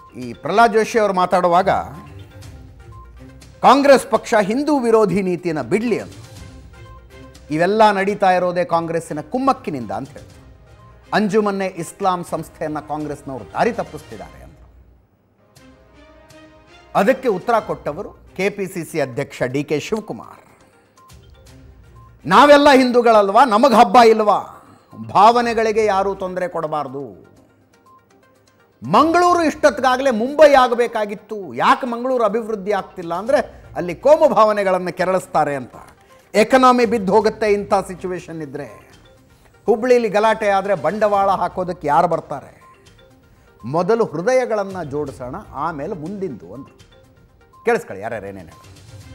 ಈ ಪ್ರಹ್ಲಾದ್ ಜೋಶಿ ಅವರು ಮಾತಾಡುವಾಗ ಕಾಂಗ್ರೆಸ್ ಪಕ್ಷ ಹಿಂದೂ ವಿರೋಧಿ ನೀತಿಯನ್ನು ಬಿಡಲಿ ಅಂತ ಇವೆಲ್ಲ ನಡೀತಾ ಇರೋದೇ ಕಾಂಗ್ರೆಸ್ಸಿನ ಕುಮ್ಮಕ್ಕಿನಿಂದ ಅಂತ ಹೇಳಿದ್ರು ಅಂಜುಮನ್ನೆ ಇಸ್ಲಾಂ ಸಂಸ್ಥೆಯನ್ನು ಕಾಂಗ್ರೆಸ್ನವರು ದಾರಿ ತಪ್ಪಿಸ್ತಿದ್ದಾರೆ ಅಂತ ಅದಕ್ಕೆ ಉತ್ತರ ಕೊಟ್ಟವರು ಕೆಪಿಸಿಸಿ ಅಧ್ಯಕ್ಷ ಡಿ ಕೆ ಶಿವಕುಮಾರ್ ನಾವೆಲ್ಲ ಹಿಂದೂಗಳಲ್ವಾ ನಮಗೆ ಹಬ್ಬ ಇಲ್ವಾ ಭಾವನೆಗಳಿಗೆ ಯಾರೂ ತೊಂದರೆ ಕೊಡಬಾರ್ದು ಮಂಗಳೂರು ಇಷ್ಟೊತ್ತಿಗಾಗಲೇ ಮುಂಬೈ ಆಗಬೇಕಾಗಿತ್ತು ಯಾಕೆ ಮಂಗಳೂರು ಅಭಿವೃದ್ಧಿ ಆಗ್ತಿಲ್ಲ ಅಂದರೆ ಅಲ್ಲಿ ಕೋಮು ಭಾವನೆಗಳನ್ನು ಕೆರಳಿಸ್ತಾರೆ ಅಂತ ಎಕನಾಮಿ ಬಿದ್ದು ಹೋಗುತ್ತೆ ಇಂಥ ಸಿಚುವೇಶನ್ ಇದ್ದರೆ ಹುಬ್ಳಿಲಿ ಗಲಾಟೆ ಆದರೆ ಬಂಡವಾಳ ಹಾಕೋದಕ್ಕೆ ಯಾರು ಬರ್ತಾರೆ ಮೊದಲು ಹೃದಯಗಳನ್ನು ಜೋಡಿಸೋಣ ಆಮೇಲೆ ಮುಂದಿಂದು ಅಂದರು ಕೇಳಿಸ್ಕೊಳ್ಳಿ ಯಾರ್ಯಾರು ಏನೇನು ಹೇಳಿ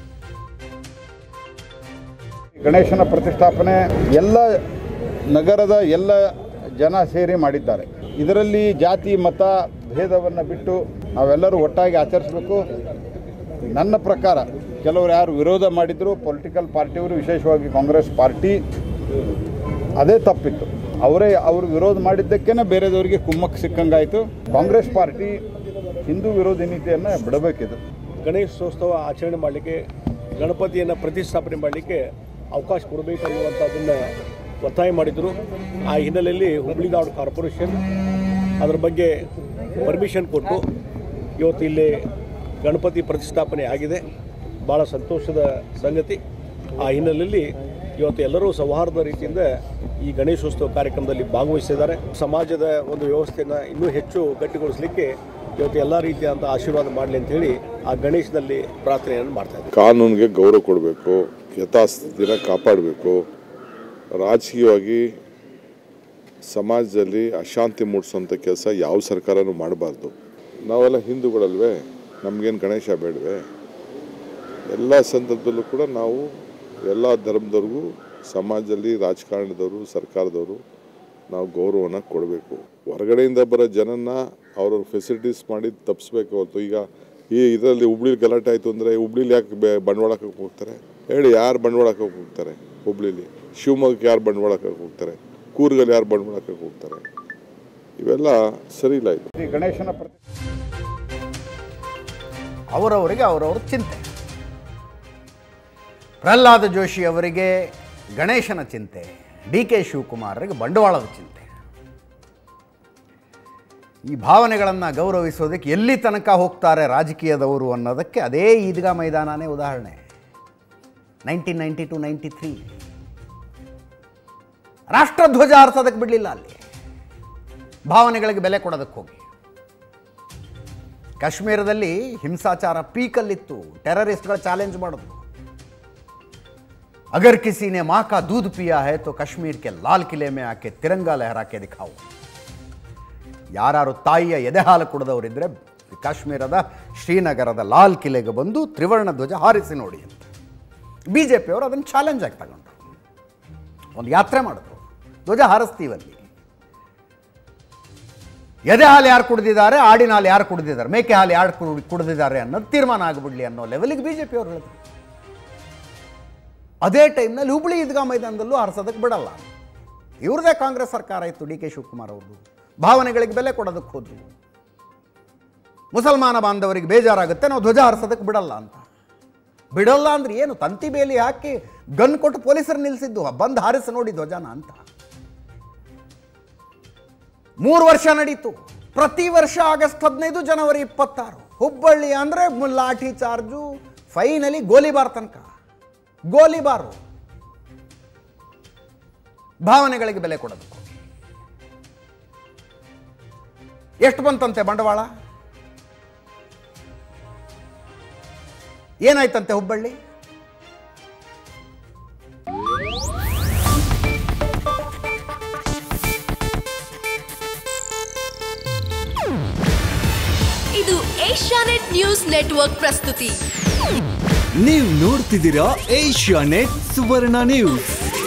ಗಣೇಶನ ಪ್ರತಿಷ್ಠಾಪನೆ ಎಲ್ಲ ನಗರದ ಎಲ್ಲ ಜನ ಸೇರಿ ಮಾಡಿದ್ದಾರೆ ಇದರಲ್ಲಿ ಜಾತಿ ಮತ ಭೇದವನ್ನು ಬಿಟ್ಟು ನಾವೆಲ್ಲರೂ ಒಟ್ಟಾಗಿ ಆಚರಿಸಬೇಕು ನನ್ನ ಪ್ರಕಾರ ಕೆಲವರು ಯಾರು ವಿರೋಧ ಮಾಡಿದ್ರು ಪೊಲಿಟಿಕಲ್ ಪಾರ್ಟಿಯವರು ವಿಶೇಷವಾಗಿ ಕಾಂಗ್ರೆಸ್ ಪಾರ್ಟಿ ಅದೇ ತಪ್ಪಿತ್ತು ಅವರೇ ಅವರು ವಿರೋಧ ಮಾಡಿದ್ದಕ್ಕೇ ಬೇರೆದವರಿಗೆ ಕುಮ್ಮಕ್ಕೆ ಸಿಕ್ಕಂಗಾಯಿತು ಕಾಂಗ್ರೆಸ್ ಪಾರ್ಟಿ ಹಿಂದೂ ವಿರೋಧಿ ನೀತಿಯನ್ನು ಬಿಡಬೇಕಿದೆ ಗಣೇಶೋತ್ಸವ ಆಚರಣೆ ಮಾಡಲಿಕ್ಕೆ ಗಣಪತಿಯನ್ನು ಪ್ರತಿಷ್ಠಾಪನೆ ಮಾಡಲಿಕ್ಕೆ ಅವಕಾಶ ಕೊಡಬೇಕು ಅನ್ನುವಂಥದ್ದನ್ನು ಒತ್ತಾಯ ಮಾಡಿದರು ಆ ಹಿನ್ನೆಲೆಯಲ್ಲಿ ಹುಬ್ಳಿ ಧಾರವಾಡ ಕಾರ್ಪೊರೇಷನ್ ಅದರ ಬಗ್ಗೆ ಪರ್ಮಿಷನ್ ಕೊಟ್ಟು ಇವತ್ತು ಇಲ್ಲಿ ಗಣಪತಿ ಪ್ರತಿಷ್ಠಾಪನೆ ಆಗಿದೆ ಭಾಳ ಸಂತೋಷದ ಸಂಗತಿ ಆ ಹಿನ್ನೆಲೆಯಲ್ಲಿ ಇವತ್ತು ಎಲ್ಲರೂ ಸೌಹಾರ್ದ ರೀತಿಯಿಂದ ಈ ಗಣೇಶೋತ್ಸವ ಕಾರ್ಯಕ್ರಮದಲ್ಲಿ ಭಾಗವಹಿಸಿದ್ದಾರೆ ಸಮಾಜದ ಒಂದು ವ್ಯವಸ್ಥೆಯನ್ನು ಇನ್ನೂ ಹೆಚ್ಚು ಗಟ್ಟಿಗೊಳಿಸಲಿಕ್ಕೆ ಇವತ್ತು ಎಲ್ಲ ರೀತಿಯಾದಂಥ ಆಶೀರ್ವಾದ ಮಾಡಲಿ ಅಂತೇಳಿ ಆ ಗಣೇಶನಲ್ಲಿ ಪ್ರಾರ್ಥನೆಯನ್ನು ಮಾಡ್ತಾ ಇದ್ದಾರೆ ಕಾನೂನಿಗೆ ಗೌರವ ಕೊಡಬೇಕು ಯಥಾಸ್ಥಿತಿನ ಕಾಪಾಡಬೇಕು ರಾಜಕೀಯವಾಗಿ ಸಮಾಜದಲ್ಲಿ ಅಶಾಂತಿ ಮೂಡಿಸುವಂಥ ಕೆಲಸ ಯಾವ ಸರ್ಕಾರನೂ ಮಾಡಬಾರ್ದು ನಾವೆಲ್ಲ ಹಿಂದೂಗಳಲ್ವೇ ನಮಗೇನು ಗಣೇಶ ಬೇಡವೆ ಎಲ್ಲ ಸಂದರ್ಭದಲ್ಲೂ ಕೂಡ ನಾವು ಎಲ್ಲ ಧರ್ಮದವ್ರಿಗೂ ಸಮಾಜದಲ್ಲಿ ರಾಜಕಾರಣದವರು ಸರ್ಕಾರದವರು ನಾವು ಗೌರವನ ಕೊಡಬೇಕು ಹೊರಗಡೆಯಿಂದ ಬರೋ ಜನನ ಅವ್ರ ಫೆಸಿಲಿಟೀಸ್ ಮಾಡಿ ತಪ್ಪಿಸ್ಬೇಕು ಹೊರತು ಈಗ ಈ ಇದರಲ್ಲಿ ಹುಬ್ಳಿಲಿ ಗಲಾಟೆ ಆಯಿತು ಅಂದರೆ ಹುಬ್ಳಿಲಿ ಯಾಕೆ ಬೆ ಬಂಡವಾಳ ಹಾಕಕ್ಕೆ ಹೋಗ್ತಾರೆ ಹೇಳಿ ಯಾರು ಬಂಡವಾಳ ಹಾಕಕ್ಕೆ ಹೋಗ್ತಾರೆ ಹುಬ್ಳಿಲಿ ಶಿವಮೊಗ್ಗಕ್ಕೆ ಯಾರು ಬಂಡವಾಳ ಹಾಕಕ್ಕೆ ಹೋಗ್ತಾರೆ ಕೂರ್ಗಲ್ಲಿ ಯಾರು ಬಂಡವಾಳ ಹಾಕಕ್ಕೆ ಹೋಗ್ತಾರೆ ಇವೆಲ್ಲ ಸರಿ ಇಲ್ಲ ಇದು ಈ ಗಣೇಶನ ಪ್ರತಿ ಅವರವರಿಗೆ ಅವರವ್ರ ಚಿಂತೆ ಪ್ರಹ್ಲಾದ ಜೋಶಿ ಅವರಿಗೆ ಗಣೇಶನ ಚಿಂತೆ ಡಿ ಕೆ ಶಿವಕುಮಾರರಿಗೆ ಬಂಡವಾಳದ ಚಿಂತೆ ಈ ಭಾವನೆಗಳನ್ನು ಗೌರವಿಸೋದಕ್ಕೆ ಎಲ್ಲಿ ತನಕ ಹೋಗ್ತಾರೆ ರಾಜಕೀಯದವರು ಅನ್ನೋದಕ್ಕೆ ಅದೇ ಈದ್ಗಾ ಮೈದಾನನೇ ಉದಾಹರಣೆ nineteen ninety two ninety three ರಾಷ್ಟ್ರಧ್ವಜ ಹಾರಿಸೋದಕ್ಕೆ ಬಿಡಲಿಲ್ಲ ಅಲ್ಲಿ ಭಾವನೆಗಳಿಗೆ ಬೆಲೆ ಕೊಡೋದಕ್ಕೆ ಹೋಗಿ ಕಾಶ್ಮೀರದಲ್ಲಿ ಹಿಂಸಾಚಾರ ಪೀಕಲ್ಲಿತ್ತು ಟೆರರಿಸ್ಟ್ಗಳು ಚಾಲೆಂಜ್ ಮಾಡಿದ್ರು अगर किसी ने माँ का दूध पिया है तो कश्मीर के लाल किले में आके तिरंगा लहरा के दिखाओ ಯಾರು ತಾಯಿಯ ಎದೆ ಹಾಲು ಕುಡಿದವರಿದ್ದರೆ ಕಾಶ್ಮೀರದ ಶ್ರೀನಗರದ ಲಾಲ್ ಕಿಲೆಗೆ ಬಂದು ತ್ರಿವರ್ಣ ಧ್ವಜ ಹಾರಿಸಿ ನೋಡಿ ಅಂತ ಬಿ ಜೆ ಪಿಯವರು ಅದನ್ನು ಚಾಲೆಂಜ್ ಆಗಿ ತಗೊಂಡ್ರು ಒಂದು ಯಾತ್ರೆ ಮಾಡಿದ್ರು ಧ್ವಜ ಹಾರಿಸ್ತೀವಲ್ಲಿ ಎದೆ ಹಾಲು ಯಾರು ಕುಡಿದಿದ್ದಾರೆ ಆಡಿನ ಹಾಲು ಯಾರು ಕುಡಿದಿದ್ದಾರೆ ಮೇಕೆ ಹಾಲು ಯಾರು ಕುಡಿ ಕುಡಿದಿದ್ದಾರೆ ಅನ್ನೋದು ತೀರ್ಮಾನ ಆಗಿಬಿಡ್ಲಿ ಅನ್ನೋ ಲೆವೆಲಿಗೆ ಬಿ ಜೆ ಪಿಯವರು ಹೇಳಿದ್ರು ಅದೇ ಟೈಮ್ನಲ್ಲಿ ಹುಬ್ಳಿ ಈದ್ಗಾ ಮೈದಾನದಲ್ಲೂ ಹಾರಿಸೋದಕ್ಕೆ ಬಿಡಲ್ಲ ಇವ್ರದೇ ಕಾಂಗ್ರೆಸ್ ಸರ್ಕಾರ ಇತ್ತು ಡಿ ಕೆ ಶಿವಕುಮಾರ್ ಅವ್ರದ್ದು ಭಾವನೆಗಳಿಗೆ ಬೆಲೆ ಕೊಡೋದಕ್ಕೆ ಹೋದ್ರು ಮುಸಲ್ಮಾನ ಬಾಂಧವರಿಗೆ ಬೇಜಾರಾಗುತ್ತೆ ನಾವು ಧ್ವಜ ಹಾರಿಸೋದಕ್ಕೆ ಬಿಡಲ್ಲ ಅಂತ ಬಿಡಲ್ಲ ಅಂದ್ರೆ ಏನು ತಂತಿ ಬೇಲಿ ಹಾಕಿ ಗನ್ ಕೊಟ್ಟು ಪೊಲೀಸರು ನಿಲ್ಲಿಸಿದ್ದು ಬಂದು ಹಾರಿಸಿ ನೋಡಿ ಧ್ವಜನ ಅಂತ ಮೂರು ವರ್ಷ ನಡೀತು ಪ್ರತಿ ವರ್ಷ ಆಗಸ್ಟ್ ಹದಿನೈದು ಜನವರಿ ಇಪ್ಪತ್ತಾರು ಹುಬ್ಬಳ್ಳಿ ಅಂದರೆ ಲಾಠಿ ಚಾರ್ಜು ಫೈನಲಿ ಗೋಲಿಬಾರ್ ತನಕ ಗೋಲಿಬಾರು ಭಾವನೆಗಳಿಗೆ ಬೆಲೆ ಕೊಡೋದಕ್ಕೆ ಎಷ್ಟು ಬಂತಂತೆ ಬಂಡವಾಳ ಏನಾಯ್ತಂತೆ ಹುಬ್ಬಳ್ಳಿ ಇದು ಏಷ್ಯಾನೆಟ್ ನ್ಯೂಸ್ ನೆಟ್ವರ್ಕ್ ಪ್ರಸ್ತುತಿ ನೀವು ನೋಡ್ತಿದ್ದೀರಾ ಏಷ್ಯಾ ನೆಟ್ ಸುವರ್ಣ ನ್ಯೂಸ್